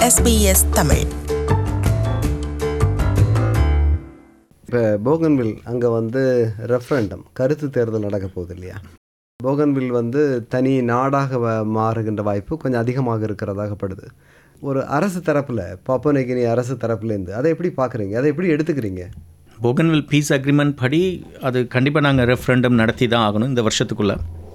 SBS Tamil இப்போ Bougainville அங்கே வந்து ரெஃபரண்டம் கருத்து தேர்தல் நடக்க போகுது இல்லையா போகன்வில் வந்து தனி நாடாக வ- மாறுகின்ற வாய்ப்பு கொஞ்சம் அதிகமாக இருக்கிறதாகப்படுது ஒரு அரசு தரப்பில் பாப்பனகினி அரசு தரப்புலேருந்து அதை எப்படி பார்க்குறீங்க அதை எப்படி எடுத்துக்கிறீங்க போகன்வில் பீஸ் அக்ரிமெண்ட் படி அது கண்டிப்பாக நாங்கள் ரெஃபரண்டம் நடத்தி தான் ஆகணும் இந்த வருஷத்துக்குள்ளே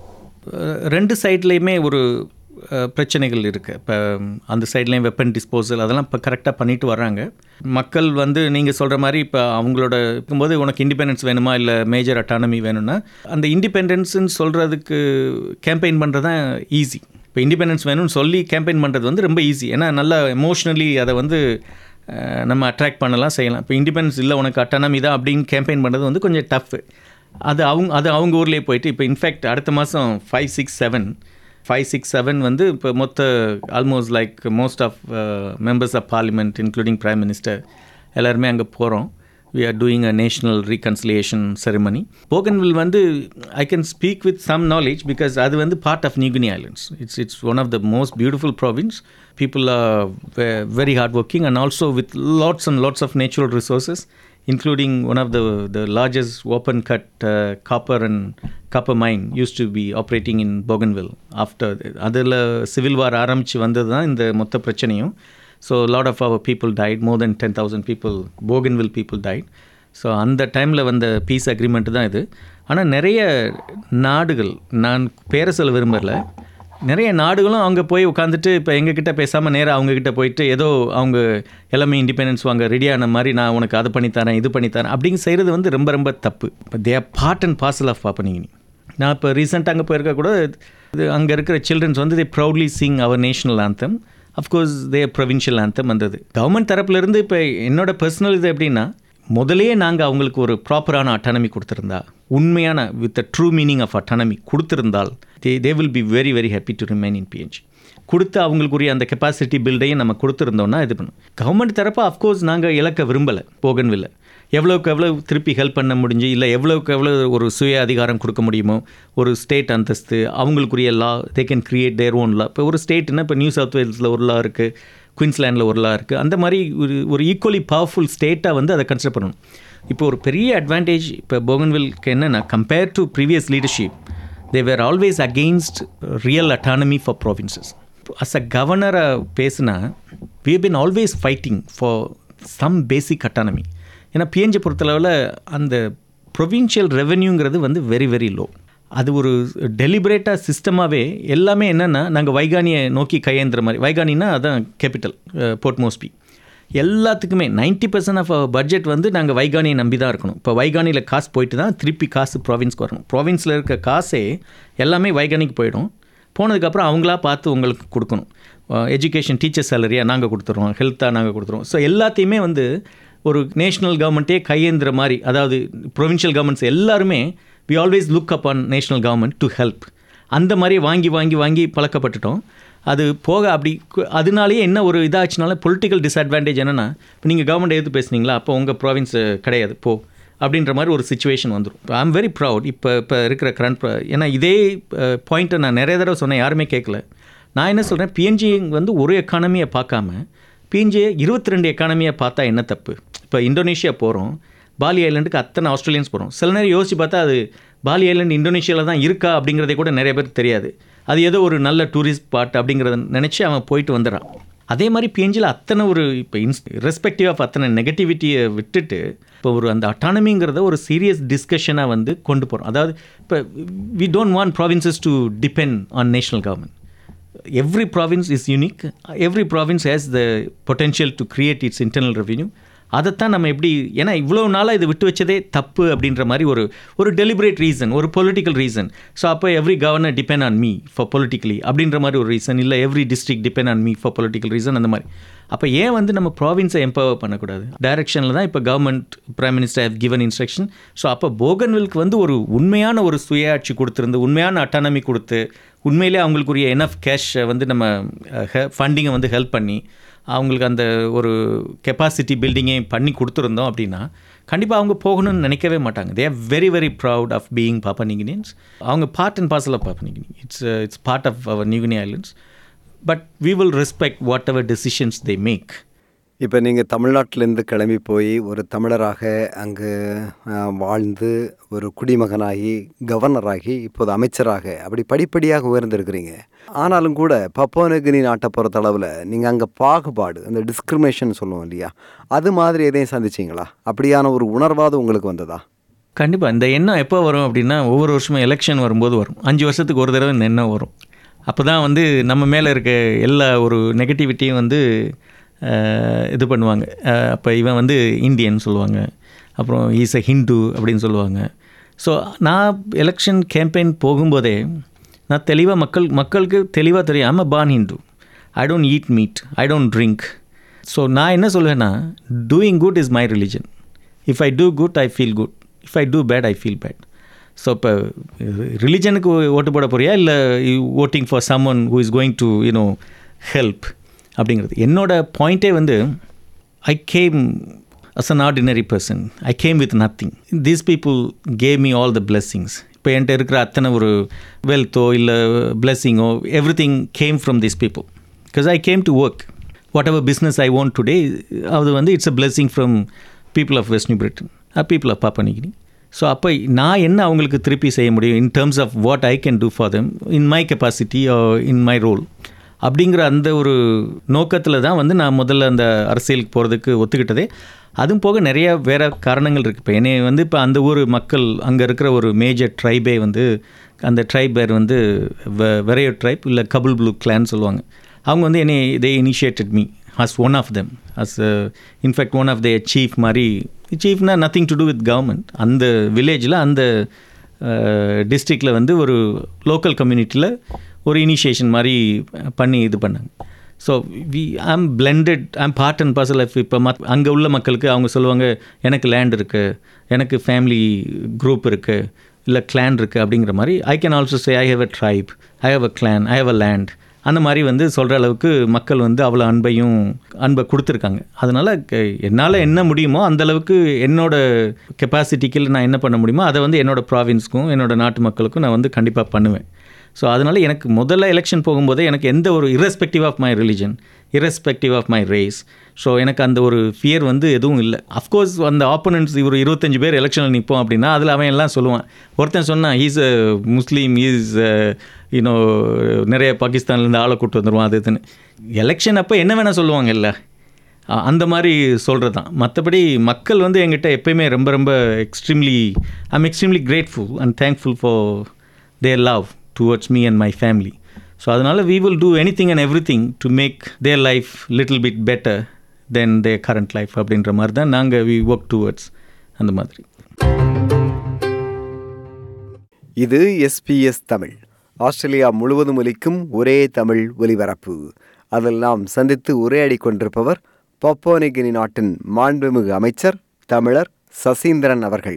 ரெண்டு சைட்லேயுமே ஒரு அஹ், பிரச்சனைகள் இருக்குது இப்போ அந்த சைட்லேயும் வெப்பன் டிஸ்போசல் அதெல்லாம் இப்போ கரெக்டாக பண்ணிட்டு வர்றாங்க மக்கள் வந்து நீங்கள் சொல்கிற மாதிரி இப்போ அவங்களோட இருக்கும்போது உனக்கு இண்டிபெண்டன்ஸ் வேணுமா இல்லை மேஜர் அட்டானமி வேணும்னா அந்த இண்டிபெண்டன்ஸ்னு சொல்கிறதுக்கு கேம்பெயின் பண்ணுறது தான் ஈஸி இப்போ இண்டிபெண்டன்ஸ் வேணும்னு சொல்லி கேம்பெயின் பண்ணுறது வந்து ரொம்ப ஈஸி ஏன்னா நல்லா எமோஷ்னலி அதை வந்து அஹ், நம்ம அட்ராக்ட் பண்ணலாம் செய்யலாம் இப்போ இண்டிபெண்டன்ஸ் இல்லை உனக்கு அட்டானமி தான் அப்படின்னு கேம்பெயின் பண்ணுறது வந்து கொஞ்சம் டஃப் அது அவங்க அது அவங்க ஊர்லேயே போயிட்டு இப்போ இன்ஃபேக்ட் அடுத்த மாதம் five six seven five six seven வந்து இப்போ மொத்த almost like most of members of parliament including prime minister எல்லாருமே அங்கே போகிறோம் we are doing a national reconciliation ceremony Bougainville வந்து I can speak with some knowledge because அது வந்து part of New Guinea islands it's it's one of the most beautiful province people are very hard working and also with lots and lots of natural resources including one of the, the largest open cut uh, copper and copper mine used to be operating in Bougainville after அதில் civil war ஆரம்பித்து வந்தது தான் இந்த மொத்த பிரச்சனையும் so lot of our people died more than ten thousand people Bougainville people died so அந்த டைமில் வந்த பீஸ் அக்ரிமெண்ட் தான் இது ஆனால் நிறைய நாடுகள் நான் பேர சொல்ல விரும்பல நிறைய நாடுகளும் அங்கே போய் உட்காந்துட்டு இப்போ எங்ககிட்ட பேசாமல் நேராக அவங்கக்கிட்ட போயிட்டு ஏதோ அவங்க எல்லாமே இண்டிபெண்டன்ஸ் வாங்க ரெடியான மாதிரி நான் உனக்கு அதை பண்ணித்தரேன் இது பண்ணித்தரேன் அப்படிங்க செய்கிறது வந்து ரொம்ப ரொம்ப தப்பு இப்போ they are part and parcel of பாப்பனிங் நான் இப்போ ரீசெண்டாக அங்கே போயிருக்க கூட இது அங்கே இருக்கிற சில்ட்ரன்ஸ் வந்து they proudly sing our national anthem of course they provincial anthem வந்தது கவர்மெண்ட் தரப்புலேருந்து இப்போ என்னோட பர்சனல் இது எப்படின்னா முதல்லயே நாங்கள் அவங்களுக்கு ஒரு ப்ராப்பரான அட்டானமி கொடுத்துருந்தா உண்மையான with the true meaning of autonomy கொடுத்துருந்தால் they they will be very very happy to remain in PNG கொடுத்து அவங்களுக்குரிய அந்த கெப்பாசிட்டி பில்டையும் நம்ம கொடுத்துருந்தோம்னா இது பண்ணும் கவர்மெண்ட் தரப்பா அஃப்கோர்ஸ் நாங்கள் இழக்க விரும்பலை போகன்வில்லை எவ்வளோக்கு எவ்வளோ திருப்பி ஹெல்ப் பண்ண முடிஞ்சு இல்லை எவ்வளோக்கு எவ்வளோ ஒரு சுய அதிகாரம் கொடுக்க முடியுமோ ஒரு ஸ்டேட் அந்தஸ்து அவங்களுக்குரிய law they can create their own law இப்போ ஒரு ஸ்டேட்னா இப்போ நியூ சவுத் வேல்ஸில் ஒரு லா இருக்குது குயின்ஸ்லாண்டில் ஒரு லா இருக்குது அந்த மாதிரி ஒரு ஒரு ஈக்குவலி பவர்ஃபுல் ஸ்டேட்டாக வந்து அதை கன்சிடர் பண்ணணும் இப்போ ஒரு பெரிய அட்வான்டேஜ் இப்போ போகன்வில்க்கு என்னென்னா compare to previous leadership they were always against real autonomy for provinces as a கவர்னரை பேசுனா we been always fighting for some basic autonomy ஏன்னா பிஎன்ஜி பொறுத்தளவில் அந்த ப்ரொவின்ஷியல் ரெவென்யூங்கிறது வந்து வெரி வெரி லோ அது ஒரு டெலிபரேட்டாக சிஸ்டமாகவே எல்லாமே என்னென்னா நாங்கள் வைகானியை நோக்கி கையேந்துற மாதிரி வைகானின்னா அதான் கேபிட்டல் போர்ட் மோஸ்பி எல்லாத்துக்குமே 90% பர்சன்ட் ஆஃப் பட்ஜெட் வந்து நாங்கள் வைகானியை நம்பி தான் இருக்கணும் இப்போ வைகானியில் காசு போயிட்டு தான் திருப்பி காசு ப்ராவின்ஸ்க்கு வரணும் ப்ராவின்ஸில் இருக்க காசே எல்லாமே வைகானிக்கு போயிடும் போனதுக்கப்புறம் அவங்களா பார்த்து உங்களுக்கு கொடுக்கணும் எஜுகேஷன் டீச்சர் சேலரியாக நாங்கள் கொடுத்துருவோம் ஹெல்த்தாக நாங்கள் கொடுத்துருவோம் ஸோ எல்லாத்தையுமே வந்து ஒரு நேஷ்னல் கவர்மெண்ட்டே கையேந்துற மாதிரி அதாவது ப்ரொவின்ஷியல் கவர்மெண்ட்ஸ் எல்லாருமே we always look up on national government to help அந்த மாதிரி வாங்கி வாங்கி வாங்கி பழக்கப்பட்டுட்டோம் அது போக அப்படி கு- அதனாலேயே என்ன ஒரு இதாச்சுனால பொலிட்டிக்கல் டிஸ்அட்வான்டேஜ் என்னென்னா இப்போ நீங்கள் கவர்மெண்ட் எதிர்த்து பேசுனீங்களா அப்போ உங்கள் ப்ராவின்ஸ் கிடையாது போ அப்படின்ற மாதிரி ஒரு சுச்சுவேஷன் வந்துடும் ஐ எம் வெரி ப்ரவுட் இப்போ இப்போ இருக்கிற கரண்ட் ஏன்னா இதே பாயிண்ட்டை நான் நிறைய தடவை சொன்னேன் யாருமே கேட்கல நான் என்ன சொல்கிறேன் பிஎன்ஜி வந்து ஒரு எக்கானமியை பார்க்காம பிஎன்ஜி இருபத்தி ரெண்டு எக்கானமியை பார்த்தா என்ன தப்பு இப்போ இந்தோனேஷியா போகிறோம் பாலி ஐலண்டுக்கு அத்தனை ஆஸ்திரேலியன்ஸ் போகிறோம் சில நேரம் யோசிச்சு பார்த்தா அது பாலி ஐலண்ட் இந்தோனேஷியாவில் தான் இருக்கா அப்படிங்கிறதே கூட நிறைய பேருக்கு தெரியாது அது ஏதோ ஒரு நல்ல டூரிஸ்ட் ஸ்பாட் அப்படிங்கிறத நினச்சி அவன் போயிட்டு வந்துடுறான் அதே மாதிரி பிஎன்ஜியில் அத்தனை ஒரு இப்போ இன்ஸ் ரெஸ்பெக்டிவ் ஆஃப் அத்தனை நெகட்டிவிட்டியை விட்டுட்டு இப்போ ஒரு அந்த அட்டானமிங்கிறத ஒரு சீரியஸ் டிஸ்கஷனாக வந்து கொண்டு போகிறோம் அதாவது இப்போ we don't want provinces to depend on national government every province is unique every province has the potential to create its internal revenue அதைத்தான் நம்ம எப்படி ஏன்னா இவ்வளோ நாளாக இது விட்டு வச்சதே தப்பு அப்படின்ற மாதிரி ஒரு ஒரு டெலிபரேட் ரீசன் ஒரு பொலிட்டிக்கல் ரீசன் ஸோ அப்போ every governor depend on me for politically அப்படின்ற மாதிரி ஒரு ரீசன் இல்லை every district depend on me for political reason அந்த மாதிரி அப்போ ஏன் வந்து நம்ம ப்ராவின்ஸை எம்பவர் பண்ணக்கூடாது டைரக்ஷனில் தான் இப்போ government prime minister have given instruction so அப்போ போகன்வில்க்கு வந்து ஒரு உண்மையான ஒரு சுயாட்சி கொடுத்துருந்து உண்மையான அட்டானமி கொடுத்து உண்மையிலே அவங்களுக்குரிய எனஃப் கேஷை வந்து நம்ம ஃபண்டிங்கை வந்து ஹெல்ப் பண்ணி அவங்களுக்கு அந்த ஒரு கெப்பாசிட்டி பில்டிங்கை பண்ணி கொடுத்துருந்தோம் அப்படின்னா கண்டிப்பாக அவங்க போகணும்னு நினைக்கவே மாட்டாங்க they are very very proud of being Papua New Guineans அவங்க part and parcel of Papua New Guinea it's it's part of our New Guinea islands but we will respect whatever decisions they make இப்போ நீங்கள் தமிழ்நாட்டிலேருந்து கிளம்பி போய் ஒரு தமிழராக அங்கு அஹ், வாழ்ந்து ஒரு குடிமகனாகி கவர்னராகி இப்போது அமைச்சராக அப்படி படிப்படியாக உயர்ந்திருக்கிறீங்க ஆனாலும் கூட பப்போனகினி நாட்டை பொறுத்தளவில் நீங்கள் அங்கே பாகுபாடு அந்த டிஸ்கிரிமினேஷன் சொல்லுவோம் இல்லையா அது மாதிரி எதையும் சந்திச்சிங்களா அப்படியான ஒரு உணர்வாது உங்களுக்கு வந்ததா கண்டிப்பாக இந்த எண்ணம் எப்போ வரும் அப்படின்னா ஒவ்வொரு வருஷமும் எலெக்ஷன் வரும்போது வரும் அஞ்சு வருஷத்துக்கு ஒரு தடவை இந்த எண்ணம் வரும் அப்போ தான் வந்து நம்ம மேலே இருக்க எல்லா ஒரு நெகட்டிவிட்டியும் வந்து அஹ், இது பண்ணுவாங்க அப்போ இவன் வந்து இந்தியன் சொல்லுவாங்க அப்புறம் ஈஸ் அ ஹிந்து அப்படின்னு சொல்லுவாங்க ஸோ நான் எலெக்ஷன் கேம்பெயின் போகும்போதே நான் தெளிவாக மக்கள் மக்களுக்கு தெளிவாக தெரியும் ஆமாம் born Hindu I don't eat meat I don't drink so நான் என்ன சொல்லுவேன்னா doing good is my religion if I do good I feel good if I do bad I feel bad so இப்போ ரிலிஜனுக்கு ஓட்டு போட போறியா இல்லை voting for someone who is going to you know help அப்படிங்கிறது என்னோட பாயிண்ட்டே வந்து I came as an ordinary person I came with nothing these people gave me all the blessings இப்போ என்கிட்ட இருக்கிற அத்தனை ஒரு வெல்த்தோ இல்லை பிளெஸ்ஸிங்கோ everything came from these people because I came to work whatever business I want today அது வந்து it's a blessing from people of West New Britain people of Papua New Guinea so அப்போ நான் என்ன அவங்களுக்கு திருப்பி செய்ய முடியும் in terms of what I can do for them in my capacity in my role அப்படிங்கிற அந்த ஒரு நோக்கத்தில் தான் வந்து நான் முதல்ல அந்த அரசியலுக்கு போகிறதுக்கு ஒத்துக்கிட்டதே அதுவும் போக நிறைய வேறு காரணங்கள் இருக்குது இப்போ என்னை வந்து இப்போ அந்த ஊர் மக்கள் அங்கே இருக்கிற ஒரு மேஜர் ட்ரைபே வந்து அந்த ட்ரைப் பேர் வந்து வெரையோ ட்ரைப் இல்லை கபுல் ப்ளூ கிளான் சொல்லுவாங்க அவங்க வந்து என்னை they initiated me as one of them as in fact one of the chief மாதிரி சீஃப்னா nothing to do with government அந்த வில்லேஜில் அந்த டிஸ்ட்ரிக்டில் வந்து ஒரு லோக்கல் கம்யூனிட்டியில் ஒரு இனிஷியேஷன் மாதிரி பண்ணி இது பண்ணாங்க so we I'm blended I'm part and parcel of இப்போ மத் அங்கே உள்ள மக்களுக்கு அவங்க சொல்லுவாங்க எனக்கு லேண்ட் இருக்குது எனக்கு ஃபேமிலி குரூப் இருக்குது இல்லை கிளான் இருக்குது அப்படிங்கிற மாதிரி I can also say I have a tribe I have a clan I have a land அந்த மாதிரி வந்து சொல்கிற அளவுக்கு மக்கள் வந்து அவ்வளோ அன்பையும் அன்பை கொடுத்துருக்காங்க அதனால் என்னால் என்ன முடியுமோ அந்த அளவுக்கு என்னோட கெப்பாசிட்டிக்கு நான் என்ன பண்ண முடியுமோ அதை வந்து என்னோட ப்ராவின்ஸ்க்கும் என்னோட நாட்டு மக்களுக்கும் நான் வந்து கண்டிப்பாக பண்ணுவேன் ஸோ அதனால் எனக்கு முதல்ல எலெக்ஷன் போகும்போதே எனக்கு எந்த ஒரு irrespective of my religion irrespective of my race so எனக்கு அந்த ஒரு ஃபியர் வந்து எதுவும் இல்லை அஃப்கோர்ஸ் அந்த ஆப்போனன்ட்ஸ் இவர் இருபத்தஞ்சு பேர் எலெக்ஷனில் நிற்போம் அப்படின்னா அதில் அவன் எல்லாம் சொல்லுவான் ஒருத்தன் சொன்னான் is a Muslim is you know நிறைய பாகிஸ்தான்லேருந்து ஆளை கூட்டு வந்துடுவான் அது இதுன்னு எலெக்ஷன் அப்போ என்ன வேணால் சொல்லுவாங்கல்ல அ- அந்த மாதிரி சொல்கிறது தான் மற்றபடி மக்கள் வந்து என்கிட்ட எப்பயுமே ரொம்ப ரொம்ப extremely I'm extremely grateful and thankful for their love towards me and my family so அதனால் we will do anything and everything to make their life little bit better than their current life அப்படின்ற மாதிரி தான் நாங்கள் we work towards அந்த மாதிரி இது SBS Tamil Australia முழுவதும் ஒலிக்கும் ஒரே தமிழ் ஒலிபரப்பு அதில் நாம் சந்தித்து உரையாடி கொண்டிருப்பவர் பப்போனிகினி நாட்டின் மாண்புமிகு அமைச்சர் தமிழர் சசீந்திரன் அவர்கள்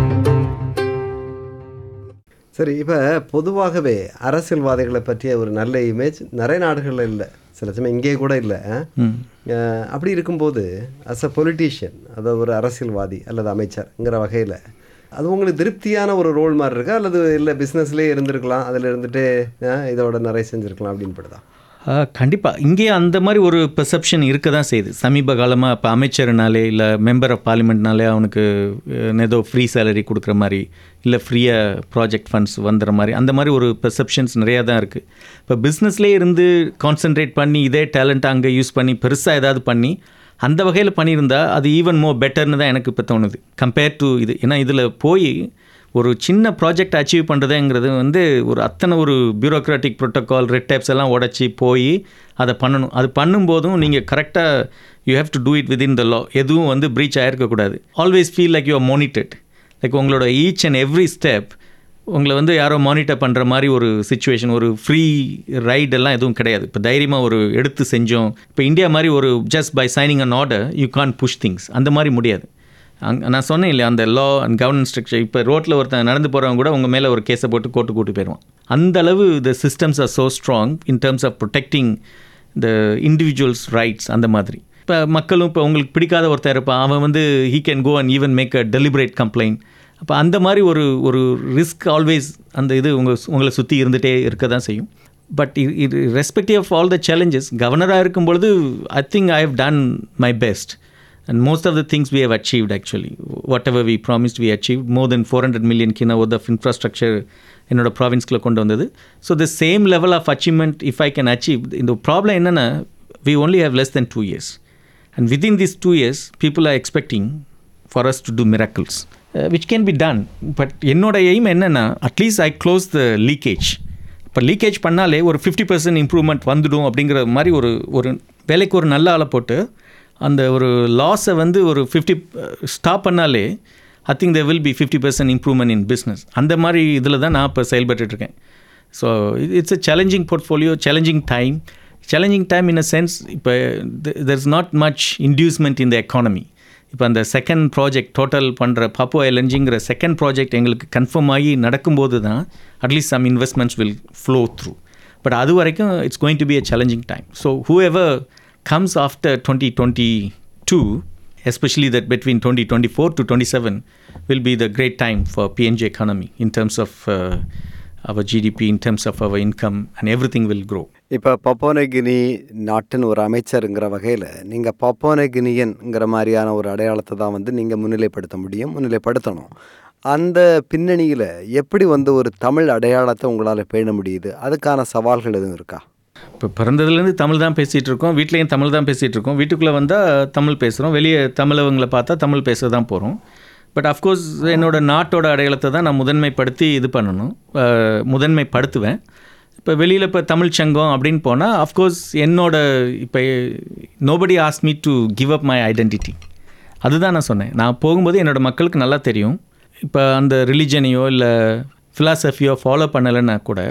சரி இப்போ பொதுவாகவே அரசியல்வாதிகளை பற்றிய ஒரு நல்ல இமேஜ் நிறைய நாடுகளில் இல்லை சில சமயம் இங்கே கூட இல்லை ம் அஹ் அப்படி இருக்கும்போது அஸ் அ பொலிட்டீஷியன் அதாவது ஒரு அரசியல்வாதி அல்லது அமைச்சர்ங்கிற வகையில் அது உங்களுக்கு திருப்தியான ஒரு ரோல் மாதிரி இருக்கா அல்லது இல்லை பிஸ்னஸ்லேயே இருந்திருக்கலாம் அதில் இருந்துட்டு அஹ் இதோட நிறைய செஞ்சுருக்கலாம் அப்படின்னு படுதா கண்டிப்பாக இங்கே அந்த மாதிரி ஒரு பெர்செப்ஷன் இருக்க தான் செய்யுது சமீப காலமாக இப்போ அமைச்சர்னாலே இல்லை மெம்பர் ஆஃப் பார்லிமெண்ட்னாலே அவனுக்கு அஹ், ஏதோ ஃப்ரீ சேலரி கொடுக்குற மாதிரி இல்லை ஃப்ரீயாக ப்ராஜெக்ட் ஃபண்ட்ஸ் வந்துடுற மாதிரி அந்த மாதிரி ஒரு பெர்செப்ஷன்ஸ் நிறையா தான் இருக்குது இப்போ பிஸ்னஸ்லேயே இருந்து கான்சென்ட்ரேட் பண்ணி இதே டேலண்ட்டை அங்கே யூஸ் பண்ணி பெருசாக ஏதாவது பண்ணி அந்த வகையில் பண்ணியிருந்தா அது ஈவன் மோ பெட்டர்னு தான் எனக்கு இப்போ தோணுது கம்பேர் டு இது ஏன்னா இதில் போய் ஒரு சின்ன ப்ராஜெக்ட் அச்சீவ் பண்ணுறதுங்கிறது வந்து ஒரு அத்தனை ஒரு பியூரோக்ராட்டிக் ப்ரோட்டோகால் ரெட் டேப்ஸ் எல்லாம் உடச்சி போய் அதை பண்ணணும் அது பண்ணும்போதும் நீங்கள் கரெக்டாக you have to do it within the law எதுவும் வந்து ப்ரீச் ஆகிருக்கக்கூடாது always feel like you are monitored like உங்களோட ஈச் அண்ட் எவ்ரி ஸ்டெப் உங்களை வந்து யாரோ மானிட்டர் பண்ணுற மாதிரி ஒரு சுச்சுவேஷன் ஒரு ஃப்ரீ ரைடெல்லாம் எதுவும் கிடையாது இப்போ தைரியமாக ஒரு எடுத்து செஞ்சோம் இப்போ இந்தியா மாதிரி ஒரு just by signing an order you can push things அந்த மாதிரி முடியாது அங் நான் சொன்னேன் இல்லையா அந்த லா அண்ட் கவர்னன்ஸ் ஸ்ட்ரக்சர் இப்போ ரோட்டில் ஒருத்தன் நடந்து போகிறவங்க கூட உங்கள் மேலே ஒரு கேஸை போட்டு கோர்ட்டு கூட்டி போயிடுவான் அந்த அளவு the systems are so strong in terms of protecting the individuals rights அந்த மாதிரி இப்போ மக்களும் இப்போ உங்களுக்கு பிடிக்காத ஒருத்தர் இருப்பான் அவன் வந்து he can go and even make a deliberate complaint அப்போ அந்த மாதிரி ஒரு ஒரு ரிஸ்க் ஆல்வேஸ் அந்த இது உங்கள் உங்களை சுற்றி இருந்துகிட்டே இருக்க தான் செய்யும் but respective of all the challenges கவர்னராக இருக்கும் பொழுது I think I have done my best and most of the things we have achieved actually whatever we promised we achieved more than 400 million kina worth of infrastructure என்னோட ப்ராவின்ஸ்கில் கொண்டு வந்தது so the same level of achievement if I can achieve இந்த problem என்னென்னா we only have less than two years and within this two years people are expecting for us to do miracles which can be done but என்னோட aim என்னென்னா at least I close the leakage இப்போ leakage பண்ணாலே ஒரு fifty percent improvement வந்துடும் அப்படிங்கிற மாதிரி ஒரு ஒரு வேலைக்கு ஒரு நல்ல ஆளை போட்டு அந்த ஒரு லாஸை வந்து ஒரு ஃபிஃப்டி ஸ்டாப் பண்ணாலே I think they will be fifty percent improvement in business அந்த மாதிரி இதில் தான் நான் இப்போ செயல்பட்டுருக்கேன் so it's a challenging portfolio challenging time challenging time in a sense இப்போ there is not much inducement in the economy இப்போ அந்த செகண்ட் ப்ராஜெக்ட் டோட்டல் பண்ணுற பாப்போ எல்என்ஜிங்கிற செகண்ட் ப்ராஜெக்ட் எங்களுக்கு கன்ஃபார்ம் ஆகி நடக்கும்போது தான் at least some investments will flow through but அது வரைக்கும் it's going to B a challenging time so whoever comes after 2022, especially that between 2024 to 27, will be the great time for PNG economy in terms of uh, our GDP, in terms of our income, and everything will grow. இப்போ பப்போனகினி நாட்டின் ஒரு அமைச்சருங்கிற வகையில் நீங்கள் பப்போனகினியன்ங்கிற மாதிரியான ஒரு அடையாளத்தை தான் வந்து நீங்கள் முன்னிலைப்படுத்த முடியும் முன்னிலைப்படுத்தணும் அந்த பின்னணியில் எப்படி வந்து ஒரு தமிழ் அடையாளத்தை உங்களால் பேண முடியுது அதுக்கான சவால்கள் எதுவும் இருக்கா இப்போ பிறந்ததுலேருந்து தமிழ் தான் பேசிகிட்டு இருக்கோம் வீட்லேயும் தமிழ் தான் பேசிகிட்டு இருக்கோம் வீட்டுக்குள்ளே வந்தால் தமிழ் பேசுகிறோம் வெளியே தமிழவங்களை பார்த்தா தமிழ் பேச தான் போகிறோம் பட் அஃப்கோர்ஸ் என்னோட நாட்டோட அடையாளத்தை தான் நான் முதன்மைப்படுத்தி இது பண்ணணும் அஹ், முதன்மைப்படுத்துவேன் இப்போ வெளியில் இப்போ தமிழ் சங்கம் அப்படின்னு போனால் அஃப்கோர்ஸ் என்னோட இப்போ nobody ask me to give up my identity அதுதான் நான் சொன்னேன் நான் போகும்போது என்னோட மக்களுக்கு நல்லா தெரியும் இப்போ அந்த ரிலிஜனையோ இல்லை ஃபிலாசபியோ ஃபாலோ பண்ணலைன்னா கூட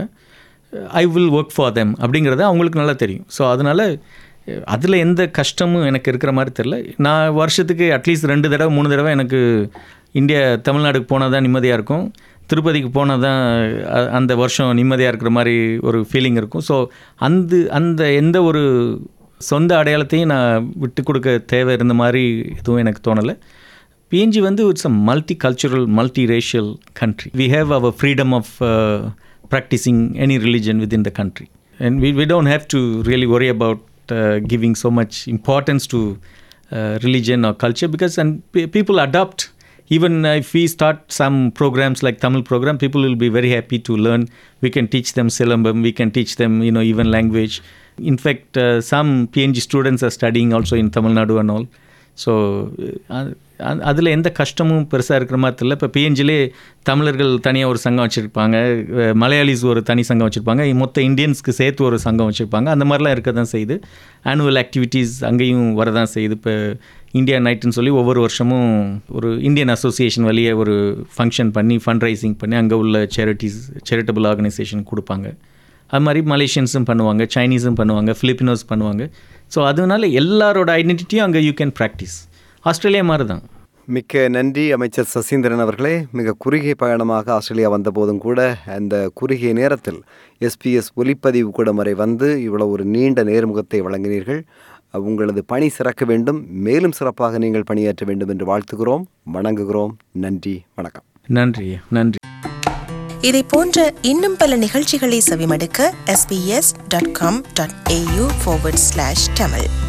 I will work for them அப்படிங்கிறது அவங்களுக்கு நல்லா தெரியும் ஸோ அதனால் அதில் எந்த கஷ்டமும் எனக்கு இருக்கிற மாதிரி தெரில நான் வருஷத்துக்கு அட்லீஸ்ட் ரெண்டு தடவை மூணு தடவை எனக்கு இந்தியா தமிழ்நாடுக்கு போனால் தான் நிம்மதியாக இருக்கும் திருப்பதிக்கு போனால் தான் அ- அந்த வருஷம் நிம்மதியாக இருக்கிற மாதிரி ஒரு ஃபீலிங் இருக்கும் ஸோ அந்த அந்த எந்த ஒரு சொந்த அடையாளத்தையும் நான் விட்டு கொடுக்க தேவை இருந்த மாதிரி எதுவும் எனக்கு தோணலை பிஎன்ஜி வந்து it's a multi cultural multi racial country we have our freedom of practicing any religion within the country and we we don't have to really worry about giving so much importance to religion or culture because and pe- people adopt even uh, if we start some programs like tamil program people will be very happy to learn we can teach them silambam we can teach them you know even language in fact uh, some png students are studying also in tamil nadu and all so அதில் எந்த கஷ்டமும் பெருசாக இருக்கிற மாதிரி தெரியல இப்போ பிஎன்ஜிலே தமிழர்கள் தனியாக ஒரு சங்கம் வச்சுருப்பாங்க மலையாளிஸ் ஒரு தனி சங்கம் வச்சுருப்பாங்க மொத்த இந்தியன்ஸ்க்கு சேர்த்து ஒரு சங்கம் வச்சுருப்பாங்க அந்த மாதிரிலாம் இருக்க தான் செய்யுது ஆனுவல் ஆக்டிவிட்டீஸ் அங்கேயும் வரதான் செய்யுது இப்போ இந்தியா நைட்டுன்னு சொல்லி ஒவ்வொரு வருஷமும் ஒரு இந்தியன் அசோசியேஷன் வழியே ஒரு ஃபங்க்ஷன் பண்ணி ஃபண்ட் ரைசிங் பண்ணி அங்கே உள்ள சேரிட்டிஸ் சேரிட்டபிள் ஆர்கனைசேஷன் கொடுப்பாங்க அது மாதிரி மலேசியன்ஸும் பண்ணுவாங்க சைனீஸும் பண்ணுவாங்க ஃபிலிப்பினோஸ் பண்ணுவாங்க ஸோ அதனால எல்லாரோட ஐடென்டிட்டியும் அங்கே யூ கேன் ப்ராக்டிஸ் ஆஸ்திரேலியா மாதிரி தான் மிக்க நன்றி அமைச்சர் சசீந்திரன் அவர்களே மிக குறுகிய பயணமாக ஆஸ்திரேலியா வந்தபோதும் கூட அந்த குறுகிய நேரத்தில் எஸ்பிஎஸ் ஒலிப்பதிவு கூட வரை வந்து இவ்வளவு ஒரு நீண்ட நேர்முகத்தை வழங்கினீர்கள் உங்களது பணி சிறக்க வேண்டும் மேலும் சிறப்பாக நீங்கள் பணியாற்ற வேண்டும் என்று வாழ்த்துகிறோம் வணங்குகிறோம் நன்றி வணக்கம் நன்றி நன்றி இதை போன்ற இன்னும் பல நிகழ்ச்சிகளை செவிமடுக்க sbs.com.au forward slash tamil